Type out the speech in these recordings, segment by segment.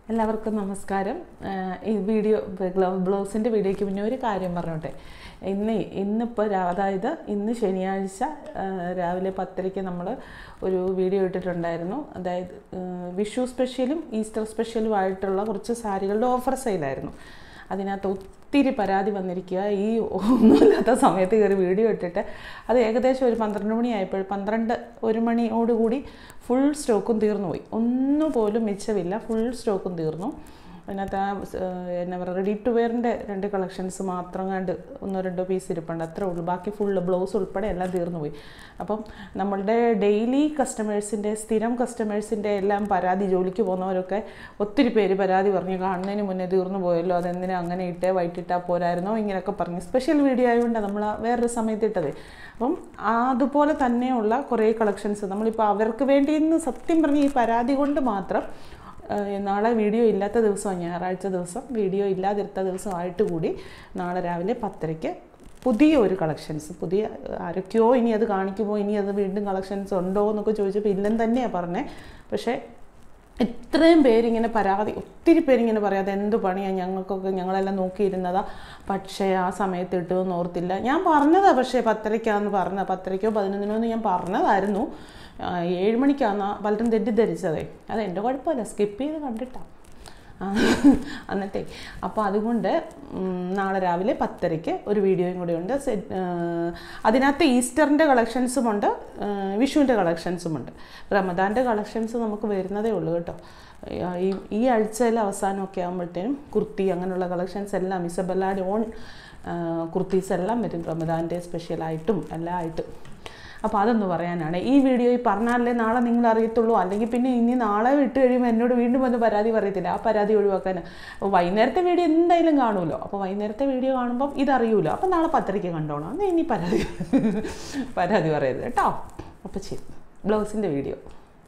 എല്ലാവർക്കും നമസ്കാരം ആഹ് ഈ വീഡിയോ ബ്ലൗസിൻ്റെ വീഡിയോയ്ക്ക് മുന്നേ ഒരു കാര്യം പറഞ്ഞോട്ടെ ഇന്ന് ഇന്നിപ്പോൾ അതായത് ഇന്ന് ശനിയാഴ്ച ആഹ് രാവിലെ പത്തരയ്ക്ക് നമ്മൾ ഒരു വീഡിയോ ഇട്ടിട്ടുണ്ടായിരുന്നു അതായത് ആഹ് വിഷു സ്പെഷ്യലും ഈസ്റ്റർ സ്പെഷ്യലും ആയിട്ടുള്ള കുറച്ച് സാരികളുടെ ഓഫർ സെയിലായിരുന്നു അതിനകത്ത് ഒത്തിരി പരാതി വന്നിരിക്കുക ഈ ഒന്നുമില്ലാത്ത സമയത്ത് കയറി വീഡിയോ ഇട്ടിട്ട് അത് ഏകദേശം ഒരു പന്ത്രണ്ട് മണിയായപ്പോൾ പന്ത്രണ്ട് ഒരു മണിയോടുകൂടി ഫുൾ സ്റ്റോക്കും തീർന്നു പോയി ഒന്നുപോലും മിച്ചമില്ല ഫുൾ സ്റ്റോക്കും തീർന്നു അതിനകത്ത് ആ ഏഹ്, എന്നാ പറയുക റെഡി ടു വെയറിൻ്റെ രണ്ട് കളക്ഷൻസ് മാത്രം കണ്ട് ഒന്നോ രണ്ടോ പീസ് ഇരിപ്പുണ്ട് അത്രേ ഉള്ളൂ ബാക്കി ഫുള്ള് ബ്ലൗസ് ഉൾപ്പെടെ എല്ലാം തീർന്നു പോയി അപ്പം നമ്മളുടെ ഡെയിലി കസ്റ്റമേഴ്സിൻ്റെ സ്ഥിരം കസ്റ്റമേഴ്സിൻ്റെ എല്ലാം പരാതി ജോലിക്ക് പോകുന്നവരൊക്കെ ഒത്തിരി പേര് പരാതി പറഞ്ഞു കാണുന്നതിന് മുന്നേ തീർന്നു പോയല്ലോ അതെന്തിനാ അങ്ങനെ ഇട്ടേ വൈകിട്ടിട്ടാൽ പോരായിരുന്നോ ഇങ്ങനെയൊക്കെ പറഞ്ഞു സ്പെഷ്യൽ വീഡിയോ ആയതുകൊണ്ട് നമ്മൾ വേറൊരു സമയത്ത് ഇട്ടത് അപ്പം അതുപോലെ തന്നെയുള്ള കുറേ കളക്ഷൻസ് നമ്മളിപ്പോൾ അവർക്ക് വേണ്ടി ഇന്ന് സത്യം പറഞ്ഞ് ഈ പരാതി കൊണ്ട് മാത്രം ഏഹ് നാളെ വീഡിയോ ഇല്ലാത്ത ദിവസമാണ് ഞായറാഴ്ച ദിവസം വീഡിയോ ഇല്ലാതിരുത്ത ദിവസമായിട്ട് കൂടി നാളെ രാവിലെ പത്തരയ്ക്ക് പുതിയ ഒരു കളക്ഷൻസ് പുതിയ ആരൊക്കെയോ ഇനി അത് കാണിക്കുമോ ഇനി അത് വീണ്ടും കളക്ഷൻസ് ഉണ്ടോ എന്നൊക്കെ ചോദിച്ചപ്പോൾ ഇല്ലെന്ന് തന്നെയാണ് പറഞ്ഞത് പക്ഷേ ഇത്രയും പേരിങ്ങനെ പരാതി ഒത്തിരി പേരിങ്ങനെ പറയാതെ എന്ത് പണിയാണ് ഞങ്ങൾക്കൊക്കെ ഞങ്ങളെല്ലാം നോക്കിയിരുന്നതാ പക്ഷേ ആ സമയത്ത് ഇട്ടുമെന്ന് ഓർത്തില്ല ഞാൻ പറഞ്ഞതാ പക്ഷേ പത്തരയ്ക്കാന്ന് പറഞ്ഞ പത്തരയ്ക്കോ പതിനൊന്നിനോ എന്ന് ഞാൻ പറഞ്ഞതായിരുന്നു ആ, ഏഴ് മണിക്കാന്ന് പലരും തെറ്റിദ്ധരിച്ചതേ അത് എൻ്റെ കുഴപ്പമില്ല സ്കിപ്പ് ചെയ്ത് കണ്ടിട്ടാണ് ആ, എന്നിട്ടേ അപ്പോൾ അതുകൊണ്ട് ഉം, നാളെ രാവിലെ പത്തരയ്ക്ക് ഒരു വീഡിയോയും കൂടെ ഉണ്ട് സെറ്റ് അതിനകത്ത് ഈസ്റ്ററിൻ്റെ കളക്ഷൻസുമുണ്ട് വിഷുവിൻ്റെ കളക്ഷൻസുമുണ്ട് റമദാൻ്റെ കളക്ഷൻസ് നമുക്ക് വരുന്നതേ ഉള്ളൂ കേട്ടോ ഈ ഈ ആഴ്ചയിലെ അവസാനമൊക്കെ ആകുമ്പോഴത്തേനും കുർത്തി അങ്ങനെയുള്ള കളക്ഷൻസ് എല്ലാം ഇസബല്ലാടെ ഓൺ കുർത്തീസ് എല്ലാം വരും റമദാൻ്റെ സ്പെഷ്യലായിട്ടും എല്ലാം ആയിട്ടും അപ്പോൾ അതൊന്ന് പറയാനാണ് ഈ വീഡിയോ ഈ പറഞ്ഞാലേ നാളെ നിങ്ങൾ അറിയത്തുള്ളൂ അല്ലെങ്കിൽ പിന്നെ ഇനി നാളെ വിട്ട് കഴിയുമ്പോൾ എന്നോട് വീണ്ടും വന്ന് പരാതി പറയത്തില്ല ആ പരാതി ഒഴിവാക്കാൻ അപ്പോൾ വൈകുന്നേരത്തെ വീഡിയോ എന്തായാലും കാണുമല്ലോ അപ്പോൾ വൈകുന്നേരത്തെ വീഡിയോ കാണുമ്പം ഇതറിയൂലോ അപ്പോൾ നാളെ പത്തരയ്ക്ക് കണ്ടോളാം എന്നാൽ ഇനി പരാതി പരാതി പറയരുത് കേട്ടോ അപ്പോൾ ശരി ബ്ലൗസിൻ്റെ വീഡിയോ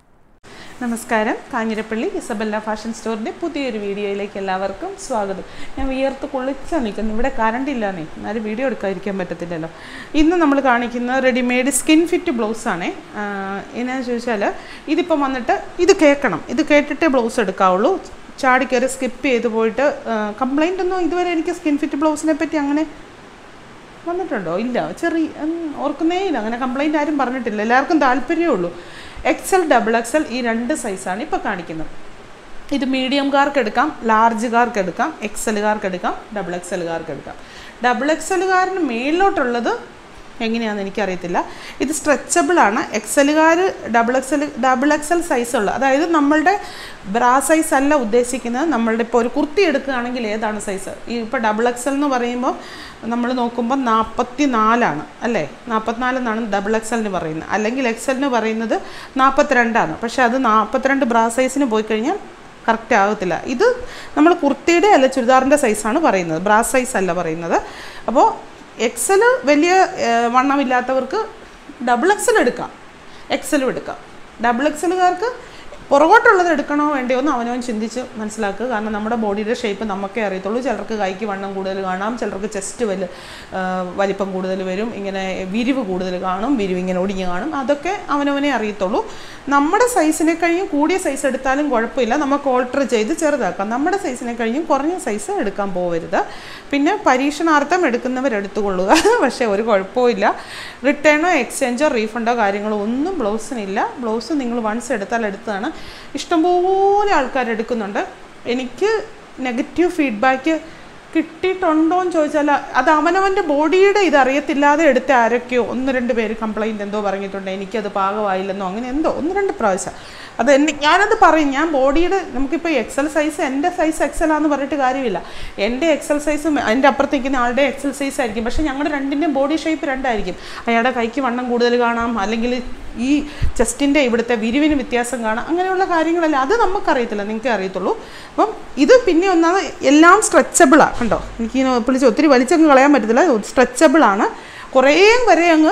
നമസ്കാരം കാഞ്ഞിരപ്പള്ളി ഇസബല്ല ഫാഷൻ സ്റ്റോറിൻ്റെ പുതിയൊരു വീഡിയോയിലേക്ക് എല്ലാവർക്കും സ്വാഗതം ഞാൻ വിയർത്ത് കുളിച്ചാണ് നിൽക്കുന്നത് ഇവിടെ കറണ്ട് ഇല്ലാന്നേ എന്നാലും വീഡിയോ എടുക്കാതിരിക്കാൻ പറ്റത്തില്ലല്ലോ ഇന്ന് നമ്മൾ കാണിക്കുന്ന റെഡിമെയ്ഡ് സ്കിൻ ഫിറ്റ് ബ്ലൗസാണേ എന്നാന്ന് ചോദിച്ചാൽ ഇതിപ്പം വന്നിട്ട് ഇത് കേൾക്കണം ഇത് കേട്ടിട്ടേ ബ്ലൗസ് എടുക്കാവുള്ളൂ ചാടി കയറി സ്കിപ്പ് ചെയ്ത് പോയിട്ട് കംപ്ലൈൻ്റ് ഒന്നും ഇതുവരെ എനിക്ക് സ്കിൻ ഫിറ്റ് ബ്ലൗസിനെ പറ്റി അങ്ങനെ വന്നിട്ടുണ്ടോ ഇല്ല ചെറിയ ഉം, ഓർക്കുന്നേ ഇല്ല അങ്ങനെ കംപ്ലൈൻറ്റ് ആരും പറഞ്ഞിട്ടില്ല എല്ലാവർക്കും താല്പര്യമേ ഉള്ളൂ എക്സൽ ഡബിൾ എക്സൽ ഈ രണ്ട് സൈസാണ് ഇപ്പോൾ കാണിക്കുന്നത് ഇത് മീഡിയംകാർക്ക് എടുക്കാം ലാർജുകാർക്ക് എടുക്കാം എക്സലുകാർക്ക് എടുക്കാം ഡബിൾ എക്സലുകാർക്ക് എടുക്കാം ഡബിൾ എക്സലുകാരന് മേളിലോട്ടുള്ളത് എങ്ങനെയാണെന്ന് എനിക്കറിയത്തില്ല ഇത് സ്ട്രെച്ചബിൾ ആണ് എക്സലുകാർ ഡബിൾ എക്സൽ ഡബിൾ എക്സൽ സൈസുള്ള അതായത് നമ്മളുടെ ബ്രാ സൈസ് അല്ല ഉദ്ദേശിക്കുന്നത് നമ്മളുടെ ഇപ്പോൾ ഒരു കുർത്തി എടുക്കുകയാണെങ്കിൽ ഏതാണ് സൈസ് ഈ ഇപ്പോൾ ഡബിൾ എക്സൽ എന്ന് പറയുമ്പോൾ നമ്മൾ നോക്കുമ്പോൾ നാൽപ്പത്തി നാലാണ് അല്ലേ നാൽപ്പത്തിനാലെന്നാണ് ഡബിൾ എക്സലിന് പറയുന്നത് അല്ലെങ്കിൽ എക്സലിന് പറയുന്നത് നാൽപ്പത്തിരണ്ടാണ് പക്ഷേ അത് നാൽപ്പത്തിരണ്ട് ബ്രാ സൈസിന് പോയി കഴിഞ്ഞാൽ കറക്റ്റ് ആകത്തില്ല ഇത് നമ്മൾ കുർത്തിയുടെ അല്ല ചുരിദാറിൻ്റെ സൈസാണ് പറയുന്നത് ബ്രാ സൈസ് അല്ല പറയുന്നത് അപ്പോൾ എക്സൽ വലിയ ഏഹ്, വണ്ണമില്ലാത്തവർക്ക് ഡബിൾ എക്സൽ എടുക്കാം എക്സലും എടുക്കാം ഡബിൾ എക്സലുകാർക്ക് പുറകോട്ടുള്ളത് എടുക്കണോ വേണ്ടയോ എന്ന് അവനവൻ ചിന്തിച്ച് മനസ്സിലാക്കുക കാരണം നമ്മുടെ ബോഡിയുടെ ഷേപ്പ് നമുക്കേ അറിയത്തുള്ളൂ ചിലർക്ക് കൈക്ക് വണ്ണം കൂടുതൽ കാണാം ചിലർക്ക് ചെസ്റ്റ് വല് ആ, വലിപ്പം കൂടുതൽ വരും ഇങ്ങനെ വിരിവ് കൂടുതൽ കാണും വിരിവ് ഇങ്ങനെ ഒടിഞ്ഞ് കാണും അതൊക്കെ അവനവനെ അറിയത്തുള്ളൂ നമ്മുടെ സൈസിനെ കഴിഞ്ഞും കൂടിയ സൈസ് എടുത്താലും കുഴപ്പമില്ല നമുക്ക് ഓൾട്ടർ ചെയ്ത് ചെറുതാക്കാം നമ്മുടെ സൈസിനെ കഴിഞ്ഞും കുറഞ്ഞ സൈസ് എടുക്കാൻ പോകരുത് പിന്നെ പരീക്ഷണാർത്ഥം എടുക്കുന്നവർ എടുത്തുകൊള്ളുക പക്ഷേ ഒരു കുഴപ്പമില്ല റിട്ടേണോ എക്സ്ചേഞ്ചോ റീഫണ്ടോ കാര്യങ്ങളോ ഒന്നും ബ്ലൗസിനില്ല ബ്ലൗസ് നിങ്ങൾ വൺസ് എടുത്താൽ എടുത്തതാണ് ഇഷ്ടംപോലെ ആൾക്കാർ എടുക്കുന്നുണ്ട് എനിക്ക് നെഗറ്റീവ് ഫീഡ്ബാക്ക് കിട്ടിയിട്ടുണ്ടോ എന്ന് ചോദിച്ചാൽ അത് അവനവൻ്റെ ബോഡിയുടെ ഇത് അറിയത്തില്ലാതെ എടുത്ത ആരൊക്കെയോ ഒന്ന് രണ്ട് പേര് കംപ്ലൈൻറ്റ് എന്തോ പറഞ്ഞിട്ടുണ്ട് എനിക്കത് പാകമായില്ലെന്നോ അങ്ങനെ എന്തോ ഒന്ന് രണ്ട് പ്രാവശ്യം അത് എന്നെ ഞാനത് പറയും ഞാൻ ബോഡിയുടെ നമുക്കിപ്പോൾ എക്സൽ സൈസ് എൻ്റെ സൈസ് എക്സൽ ആണെന്ന് പറഞ്ഞിട്ട് കാര്യമില്ല എൻ്റെ എക്സൽ സൈസും എൻ്റെ അപ്പുറത്ത് നിൽക്കുന്ന ആളുടെ എക്സൽ സൈസ് ആയിരിക്കും പക്ഷേ ഞങ്ങളുടെ രണ്ടിൻ്റെയും ബോഡി ഷേപ്പ് രണ്ടായിരിക്കും അയാളുടെ കൈക്ക് വണ്ണം കൂടുതൽ കാണാം അല്ലെങ്കിൽ ഈ ചെസ്റ്റിൻ്റെ ഇവിടുത്തെ വിരിവിന് വ്യത്യാസം കാണാം അങ്ങനെയുള്ള കാര്യങ്ങളല്ല അത് നമുക്കറിയത്തില്ല നിങ്ങൾക്ക് അറിയത്തുള്ളൂ അപ്പം ഇത് പിന്നെ ഒന്നാമത് എല്ലാം സ്ട്രെച്ചബിളാണ് കണ്ടോ എനിക്ക് വിളിച്ച് ഒത്തിരി വലിച്ചങ്ങ് കളയാൻ പറ്റത്തില്ല സ്ട്രെച്ചബിളാണ് കുറേ വരെ അങ്ങ്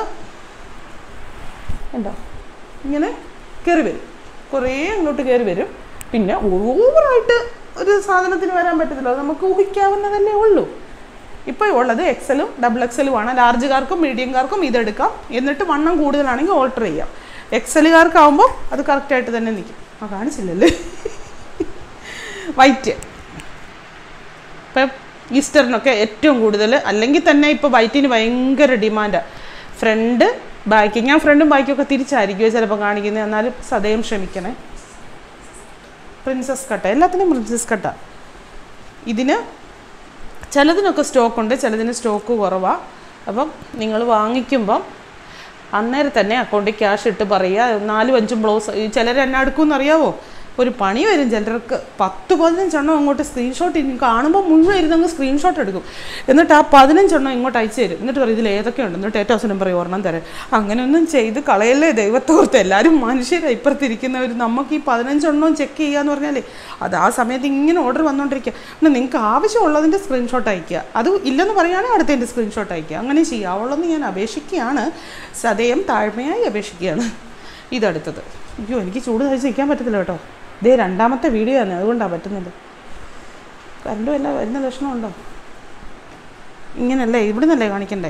ഉണ്ടോ ഇങ്ങനെ കയറി വരും കുറേ അങ്ങോട്ട് കയറി വരും പിന്നെ ഓവറായിട്ട് ഒരു സാധനത്തിന് വരാൻ പറ്റത്തില്ല അത് നമുക്ക് ഊഹിക്കാവുന്നതല്ലേ ഉള്ളൂ ഇപ്പോൾ ഉള്ളത് എക്സലും ഡബിൾ എക്സലുമാണ് ലാർജുകാർക്കും മീഡിയംകാർക്കും ഇതെടുക്കാം എന്നിട്ട് വണ്ണം കൂടുതലാണെങ്കിൽ ഓൾട്ടർ ചെയ്യാം എക്സലുകാർക്കാവുമ്പോൾ അത് കറക്റ്റായിട്ട് തന്നെ നിൽക്കും ആ കാണിച്ചില്ലല്ലേ വൈറ്റ് ഇപ്പം ഈസ്റ്ററിനൊക്കെ ഏറ്റവും കൂടുതൽ അല്ലെങ്കിൽ തന്നെ ഇപ്പോൾ വൈറ്റിന് ഭയങ്കര ഡിമാൻഡാണ് ഫ്രണ്ട് ബാക്ക് ഞാൻ ഫ്രണ്ടും ബാക്കും ഒക്കെ തിരിച്ചായിരിക്കുമോ ചിലപ്പോൾ കാണിക്കുന്നത് എന്നാലും സദയം ക്ഷമിക്കണേ പ്രിൻസസ് കട്ട എല്ലാത്തിനും പ്രിൻസസ് കട്ട ഇതിന് ചിലതിനൊക്കെ സ്റ്റോക്ക് ഉണ്ട് ചിലതിന് സ്റ്റോക്ക് കുറവാണ് അപ്പം നിങ്ങൾ വാങ്ങിക്കുമ്പം അന്നേരം തന്നെ അക്കൗണ്ടിൽ ക്യാഷ് ഇട്ട് പറയുക നാലും അഞ്ചും ബ്ലൗസ് ചിലർ എന്നെ അടുക്കുമെന്ന് അറിയാവോ ഒരു പണി വരും ചിലർക്ക് പത്ത് പതിനഞ്ചെണ്ണം അങ്ങോട്ട് സ്ക്രീൻഷോട്ട് കാണുമ്പോൾ മുഴുവൻ ഇരുന്നങ്ങ് സ്ക്രീൻഷോട്ട് എടുക്കും എന്നിട്ട് ആ പതിനഞ്ചെണ്ണം ഇങ്ങോട്ട് അയച്ചു തരും എന്നിട്ട് പറയും ഇതിൽ ഏതൊക്കെയുണ്ട് എന്നിട്ട് ഏറ്റവും അവസരം പറയും ഒരെണ്ണം തരാം അങ്ങനെയൊന്നും ചെയ്ത് കളയല്ലേ ദൈവത്തോർത്ത് എല്ലാവരും മനുഷ്യരാണ് ഇപ്പുറത്തിരിക്കുന്നവർ നമുക്ക് ഈ പതിനഞ്ചെണ്ണം ചെക്ക് ചെയ്യുക എന്ന് പറഞ്ഞാലേ അത് ആ സമയത്ത് ഇങ്ങനെ ഓർഡർ വന്നുകൊണ്ടിരിക്കുക പിന്നെ നിങ്ങൾക്ക് ആവശ്യമുള്ളതിൻ്റെ സ്ക്രീൻഷോട്ട് അയക്കുക അത് ഇല്ലെന്ന് പറയുകയാണെങ്കിൽ അടുത്തതിൻ്റെ സ്ക്രീൻഷോട്ട് അയക്കുക അങ്ങനെ ചെയ്യാവുള്ളെന്ന് ഞാൻ അപേക്ഷിക്കുകയാണ് സദയം താഴ്മയായി അപേക്ഷിക്കുകയാണ് ഇതടുത്തത് അയ്യോ എനിക്ക് ചൂട് കഴിച്ച് നിൽക്കാൻ പറ്റത്തില്ല കേട്ടോ ഇതേ രണ്ടാമത്തെ വീഡിയോ ആണ് അതുകൊണ്ടാണ് പറ്റുന്നില്ല കറണ്ട് വല്ല വരുന്ന ലക്ഷണമുണ്ടോ ഇങ്ങനല്ലേ ഇവിടെ നിന്നല്ലേ കാണിക്കണ്ടേ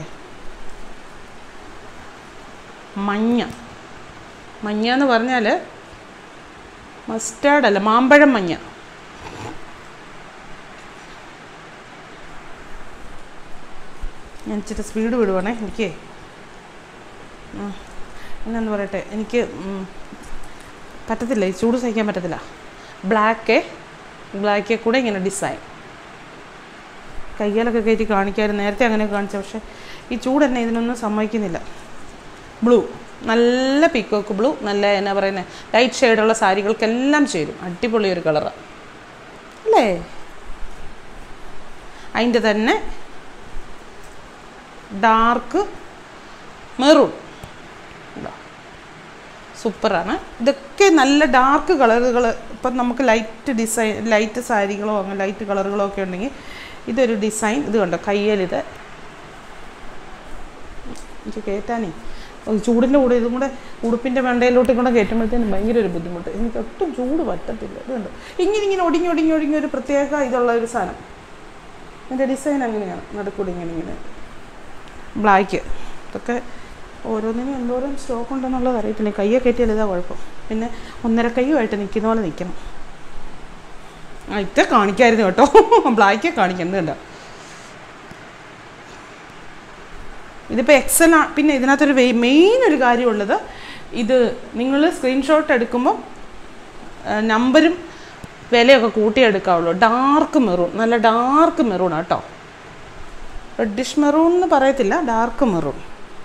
മഞ്ഞ മഞ്ഞ എന്ന് പറഞ്ഞാൽ മസ്റ്റാർഡ് അല്ല മാമ്പഴം മഞ്ഞ ഞാൻ ഇച്ചിരി സ്പീഡ് വിടുവാണേ എനിക്ക് എന്നാന്ന് പറയട്ടെ എനിക്ക് ഉം, പറ്റത്തില്ല ഈ ചൂട് സഹിക്കാൻ പറ്റത്തില്ല ബ്ലാക്ക് ബ്ലാക്കിൽ കൂടെ ഇങ്ങനെ ഡിസൈൻ കയ്യാലൊക്കെ കയറ്റി കാണിക്കാമായിരുന്നു നേരത്തെ അങ്ങനെ കാണിച്ച പക്ഷേ ഈ ചൂട് എന്നെ ഇതിനൊന്നും സമ്മതിക്കുന്നില്ല ബ്ലൂ നല്ല പീക്കോക്ക് ബ്ലൂ നല്ല എന്നാ പറയുന്നത് ലൈറ്റ് ഷെയ്ഡുള്ള സാരികൾക്കെല്ലാം ചേരും അടിപൊളി ഒരു കളറാണ് അല്ലേ അതിൻ്റെ തന്നെ ഡാർക്ക് മെറൂൺ സൂപ്പറാണ് ഇതൊക്കെ നല്ല ഡാർക്ക് കളറുകൾ ഇപ്പം നമുക്ക് ലൈറ്റ് ഡിസൈൻ ലൈറ്റ് സാരികളോ അങ്ങനെ ലൈറ്റ് കളറുകളോ ഒക്കെ ഉണ്ടെങ്കിൽ ഇതൊരു ഡിസൈൻ ഇത് കണ്ടോ കയ്യലിത് എനിക്ക് കയറ്റാനേ ഒരു ചൂടിൻ്റെ കൂടെ ഇതും കൂടെ ഉടുപ്പിൻ്റെ മണ്ടയിലോട്ട് കൂടെ കയറ്റുമ്പോഴത്തേനും ഭയങ്കര ഒരു ബുദ്ധിമുട്ട് എനിക്ക് ഒട്ടും ചൂട് പറ്റത്തില്ല ഇത് കണ്ടോ ഇങ്ങനെ ഇങ്ങനെ ഒടിഞ്ഞ് ഒടിഞ്ഞ് ഒടിഞ്ഞ ഒരു പ്രത്യേക ഇതുള്ള ഒരു സാധനം എൻ്റെ ഡിസൈൻ അങ്ങനെയാണ് നടുക്കൂടി ഇങ്ങനെ ഇങ്ങനെ ബ്ലാക്ക് ഇതൊക്കെ ഓരോന്നിനും എന്തോരം സ്റ്റോക്ക് ഉണ്ടെന്നുള്ളത് അറിയത്തില്ല കയ്യെ കയറ്റിയാൽ ഇതാ കുഴപ്പം പിന്നെ ഒന്നര കയ്യുമായിട്ട് നിൽക്കുന്ന പോലെ നിൽക്കണം ആ ഇത്ര കാണിക്കായിരുന്നു കേട്ടോ ബ്ലാക്കേ കാണിക്കുന്നത് കണ്ടോ ഇതിപ്പോൾ എക്സൽ പിന്നെ ഇതിനകത്തൊരു മെയിൻ ഒരു കാര്യമുള്ളത് ഇത് നിങ്ങൾ സ്ക്രീൻഷോട്ട് എടുക്കുമ്പോൾ നമ്പരും വിലയൊക്കെ കൂട്ടിയെടുക്കാവുള്ളൂ ഡാർക്ക് മെറൂൺ നല്ല ഡാർക്ക് മെറൂൺ കേട്ടോ റെഡിഷ് മെറൂൺ എന്ന് പറയത്തില്ല ഡാർക്ക് മെറൂൺ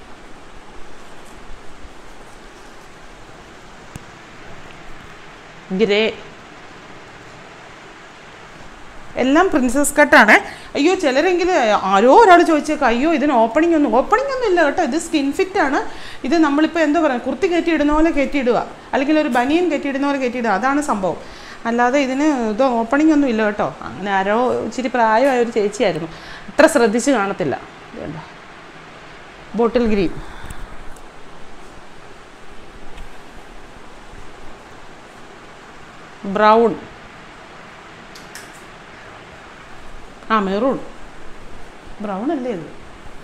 ഗ്രേ എല്ലാം പ്രിൻസസ് കട്ടാണ് അയ്യോ ചിലരെങ്കിലും ആരോ ഒരാൾ ചോദിച്ചേക്കാം അയ്യോ ഇതിന് ഓപ്പണിംഗ് ഒന്നും ഓപ്പണിംഗ് ഒന്നും ഇല്ല കേട്ടോ ഇത് സ്കിൻ ഫിറ്റ് ആണ് ഇത് നമ്മളിപ്പോൾ എന്താ പറയുക കുർത്തി കയറ്റി ഇടുന്ന പോലെ കയറ്റി ഇടുക അല്ലെങ്കിൽ ഒരു ബനിയൻ കയറ്റി ഇടുന്ന പോലെ കയറ്റി ഇടുക അതാണ് സംഭവം അല്ലാതെ ഇതിന് ഇത് ഓപ്പണിംഗ് ഒന്നും ഇല്ല കേട്ടോ അങ്ങനെ ആരോ ഇച്ചിരി പ്രായമായ ഒരു ചേച്ചിയായിരുന്നു അത്ര ശ്രദ്ധിച്ച് കാണത്തില്ല വേണ്ട ബോട്ടിൽ ഗ്രീൻ ബ്രൗൺ ആ മെറൂൺ ബ്രൗൺ അല്ലേ ഇത്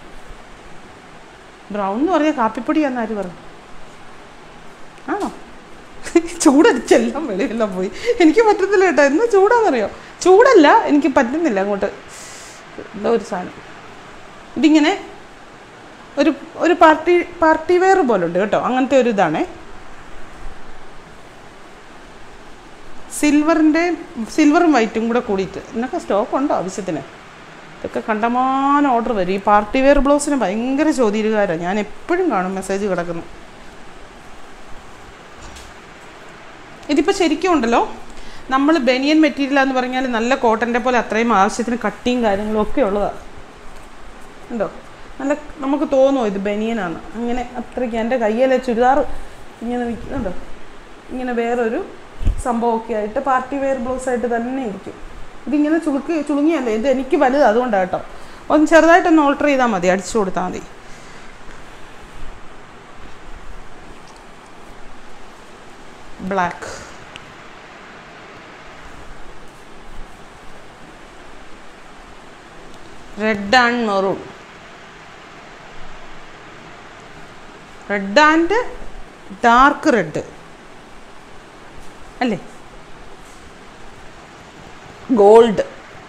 ബ്രൗൺ എന്ന് പറഞ്ഞാൽ കാപ്പിപ്പൊടിയാന്ന് ആര് പറഞ്ഞു ആണോ ചൂടടിച്ചെല്ലാം വെളിയെല്ലാം പോയി എനിക്ക് പറ്റത്തില്ല കേട്ടോ എന്നാ ചൂടാന്നറിയോ ചൂടല്ല എനിക്ക് പറ്റുന്നില്ല അങ്ങോട്ട് എന്തോ ഒരു സാധനം ഇതിങ്ങനെ ഒരു ഒരു പാർട്ടി പാർട്ടി വെയർ പോലെ ഉണ്ട് കേട്ടോ അങ്ങനത്തെ ഒരു ഇതാണേ സിൽവറിൻ്റെ സിൽവറും വൈറ്റും കൂടെ കൂടിയിട്ട് എന്നൊക്കെ സ്റ്റോക്ക് ഉണ്ടോ ആവശ്യത്തിന് ഇതൊക്കെ കണ്ടമാനം ഓർഡർ വരും ഈ പാർട്ടി വെയർ ബ്ലൗസിന് ഭയങ്കര ചോദ്യകാരാണ് ഞാൻ എപ്പോഴും കാണും മെസ്സേജ് കിടക്കുന്നു ഇതിപ്പോൾ ശരിക്കും ഉണ്ടല്ലോ നമ്മൾ ബനിയൻ മെറ്റീരിയൽ എന്ന് പറഞ്ഞാൽ നല്ല കോട്ടൻ്റെ പോലെ അത്രയും ആവശ്യത്തിന് കട്ടിയും കാര്യങ്ങളും ഒക്കെ ഉള്ളതാണ് ഉണ്ടോ നല്ല നമുക്ക് തോന്നുമോ ഇത് ബനിയനാണ് അങ്ങനെ അത്രയ്ക്ക് എൻ്റെ കയ്യിലെ ചുരിദാർ ഇങ്ങനെ നിൽക്കുന്നുണ്ടോ ഇങ്ങനെ വേറൊരു സംഭവമൊക്കെ ആയിട്ട് പാർട്ടി വെയർ ബ്ലൗസ് ആയിട്ട് തന്നെ ഇരിക്കും ഇതിങ്ങനെ ചുളുക്കി ചുളുങ്ങിയല്ലേ ഇത് എനിക്ക് വലുത് അതുകൊണ്ടാണ് കേട്ടോ ഒന്ന് ചെറുതായിട്ടൊന്ന് ഓൾട്ടർ ചെയ്താൽ മതി അടിച്ചു കൊടുത്താൽ മതി black red and maroon red and dark red അല്ലേ ഗോൾഡ്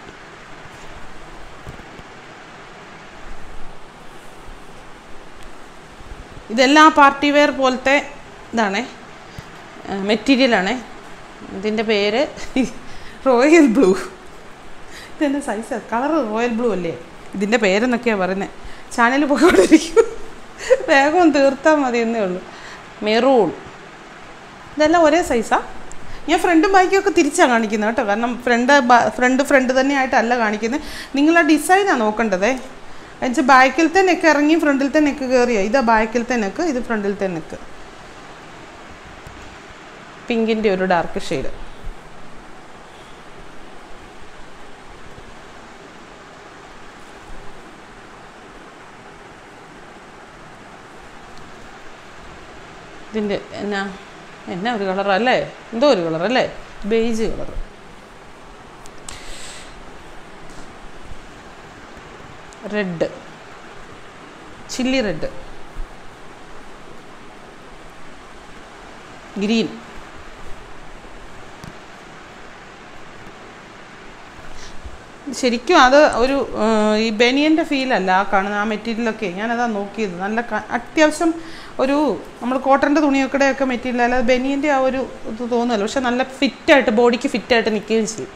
ഇതെല്ലാം പാർട്ടി വെയർ പോലത്തെ ഇതാണേ മെറ്റീരിയലാണേ ഇതിൻ്റെ പേര് റോയൽ ബ്ലൂ ഇതെൻ്റെ സൈസ് കളർ റോയൽ ബ്ലൂ അല്ലേ ഇതിൻ്റെ പേരെന്നൊക്കെയാണ് പറയുന്നത് ചാനൽ പോയിക്കൊണ്ടിരിക്കും വേഗം തീർത്താൽ മതി എന്നേ ഉള്ളൂ മെറൂൺ ഇതെല്ലാം ഒരേ സൈസാ ഞാൻ ഫ്രണ്ടും ബാക്കിയൊക്കെ തിരിച്ചാണ് കാണിക്കുന്നത് കേട്ടോ കാരണം ഫ്രണ്ട് ഫ്രണ്ട് ഫ്രണ്ട് തന്നെയായിട്ടല്ല കാണിക്കുന്നത് നിങ്ങൾ ആ ഡിസൈനാണ് നോക്കേണ്ടതേ എന്നുവെച്ചാൽ ബാക്കിലത്തെ നെക്ക് ഇറങ്ങി ഫ്രണ്ടിലത്തെ നെക്ക് കയറിയ ഇതാ ബാക്കിലത്തെ നെക്ക് ഇത് ഫ്രണ്ടിലത്തെ നെക്ക് പിങ്കിൻ്റെ ഒരു ഡാർക്ക് ഷെയ്ഡ് ഇതിൻ്റെ എന്നാ എന്നാ ഒരു കളർ അല്ലേ എന്തോ ഒരു കളർ അല്ലേ beige colour red chilli red green ശരിക്കും അത് ഒരു ആ, ഈ ബനിയൻ്റെ ഫീലല്ല ആ കാണുന്ന ആ മെറ്റീരിയലൊക്കെ ഞാനതാ നോക്കിയത് നല്ല ക- അത്യാവശ്യം ഒരു നമ്മൾ കോട്ടൻ്റെ തുണിയൊക്കെ ഒക്കെ മെറ്റീരിയൽ അല്ലാതെ ബനിയൻ്റെ ആ ഒരു ഇത് തോന്നുമല്ലോ പക്ഷെ നല്ല ഫിറ്റായിട്ട് ബോഡിക്ക് ഫിറ്റായിട്ട് നിൽക്കുകയും ചെയ്യും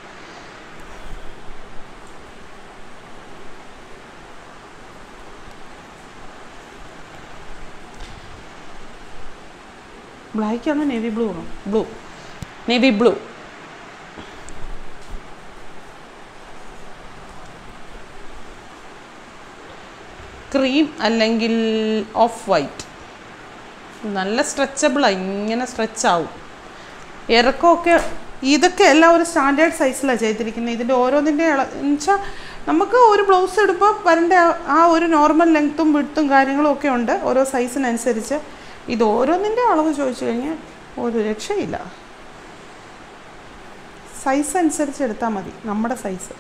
ബ്ലാക്ക് ആണോ നേവി ബ്ലൂ ആണോ ബ്ലൂ നേവി ബ്ലൂ ക്രീം അല്ലെങ്കിൽ ഓഫ് വൈറ്റ് നല്ല സ്ട്രെച്ചബിളാണ് ഇങ്ങനെ സ്ട്രെച്ച് ആവും ഇറക്കമൊക്കെ ഇതൊക്കെ എല്ലാം ഒരു സ്റ്റാൻഡേർഡ് സൈസിലാണ് ചെയ്തിരിക്കുന്നത് ഇതിൻ്റെ ഓരോന്നിൻ്റെ എന്നുവെച്ചാൽ നമുക്ക് ഒരു ബ്ലൗസ് ഇടുമ്പോൾ വരേണ്ട ആ- ആ ഒരു നോർമൽ ലെങ്ത്തും വിടുത്തും കാര്യങ്ങളും ഒക്കെ ഉണ്ട് ഓരോ സൈസിനനുസരിച്ച് ഇത് ഓരോന്നിൻ്റെ അളവ് ചോദിച്ചു കഴിഞ്ഞാൽ ഒരു രക്ഷയില്ല സൈസ് അനുസരിച്ച് എടുത്താൽ മതി നമ്മുടെ സൈസ്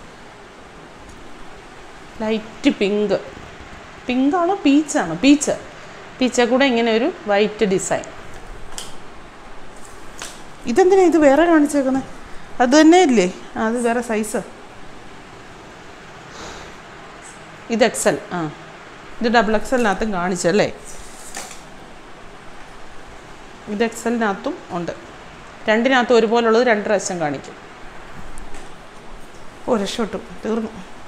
ലൈറ്റ് പിങ്ക് പിങ്കാണോ പീച്ചാണോ പീച്ച് പീച്ച കൂടെ ഇങ്ങനെ ഒരു വൈറ്റ് ഡിസൈൻ ഇതെന്തിനാ ഇത് വേറെ കാണിച്ചേക്കുന്നത് അത് തന്നെ ഇല്ലേ ആ, അത് വേറെ സൈസ് ഇത് എക്സൽ ആ ഇത് ഡബിൾ എക്സലിനകത്തും കാണിച്ചല്ലേ ഇത് എക്സലിനകത്തും ഉണ്ട് രണ്ടിനകത്തും ഒരുപോലുള്ളത് രണ്ട് പ്രാവശ്യം കാണിക്കും ഓ രക്ഷപ്പെട്ടു തീർന്നു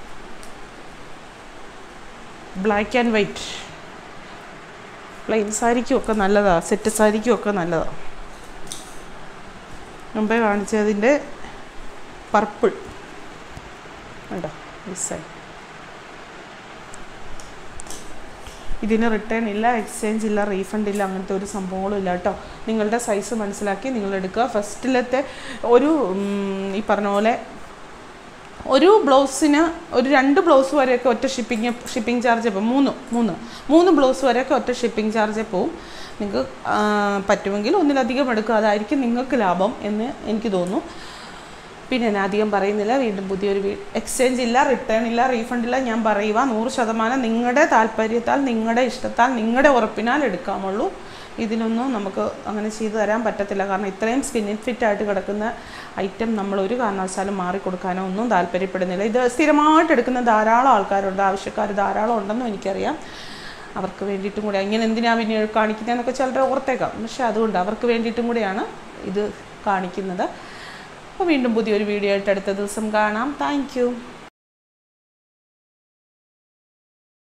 ബ്ലാക്ക് ആൻഡ് വൈറ്റ് പ്ലെയിൻ സാരിക്കും ഒക്കെ നല്ലതാണ് സെറ്റ് സാരിക്കും ഒക്കെ നല്ലതാണ് മുമ്പേ കാണിച്ചതിൻ്റെ പർപ്പിൾ ഉണ്ടോ ഡിസൈൻ ഇതിന് റിട്ടേൺ ഇല്ല എക്സ്ചേഞ്ച് ഇല്ല റീഫണ്ട് ഇല്ല അങ്ങനത്തെ ഒരു സംഭവങ്ങളും ഇല്ല കേട്ടോ നിങ്ങളുടെ സൈസ് മനസ്സിലാക്കി നിങ്ങൾ എടുക്കുക ഫസ്റ്റിലത്തെ ഒരു ഉം, ഈ പറഞ്ഞ പോലെ ഒരു ബ്ലൗസിന് ഒരു രണ്ട് ബ്ലൗസ് വരെയൊക്കെ ഒറ്റ ഷിപ്പിംഗ് ഷിപ്പിംഗ് ചാർജ് പോകും മൂന്ന് മൂന്ന് മൂന്ന് ബ്ലൗസ് വരെയൊക്കെ ഒറ്റ ഷിപ്പിംഗ് ചാർജ് പോവും നിങ്ങൾക്ക് ആ, പറ്റുമെങ്കിൽ ഒന്നിലധികം എടുക്കുക അതായിരിക്കും നിങ്ങൾക്ക് ലാഭം എന്ന് എനിക്ക് തോന്നുന്നു പിന്നെ ഞാൻ അധികം പറയുന്നില്ല വീണ്ടും പുതിയൊരു വീ എക്സ്ചേഞ്ച് ഇല്ല റിട്ടേൺ ഇല്ല റീഫണ്ട് ഇല്ല ഞാൻ പറയുക നൂറ് ശതമാനം നിങ്ങളുടെ താല്പര്യത്താൽ നിങ്ങളുടെ ഇഷ്ടത്താൽ നിങ്ങളുടെ ഉറപ്പിനാൽ എടുക്കാമുള്ളൂ ഇതിനൊന്നും നമുക്ക് അങ്ങനെ ചെയ്തു തരാൻ പറ്റത്തില്ല കാരണം ഇത്രയും സ്കിന്നിൻ ഫിറ്റ് ആയിട്ട് കിടക്കുന്ന ഐറ്റം നമ്മൾ ഒരു കാരണവശാലും മാറിക്കൊടുക്കാനോ ഒന്നും താല്പര്യപ്പെടുന്നില്ല ഇത് സ്ഥിരമായിട്ട് എടുക്കുന്ന ധാരാളം ആൾക്കാരുണ്ട് ആവശ്യക്കാർ ധാരാളം ഉണ്ടെന്നും എനിക്കറിയാം അവർക്ക് വേണ്ടിയിട്ടും കൂടെ ഇങ്ങനെ എന്തിനാ പിന്നെ കാണിക്കുന്നതെന്നൊക്കെ ചിലർ ഓർത്തേക്കാം പക്ഷെ അതുകൊണ്ട് അവർക്ക് വേണ്ടിയിട്ടും കൂടെയാണ് ഇത് കാണിക്കുന്നത് അപ്പോൾ വീണ്ടും പുതിയൊരു വീഡിയോ ആയിട്ട് അടുത്ത ദിവസം കാണാം താങ്ക്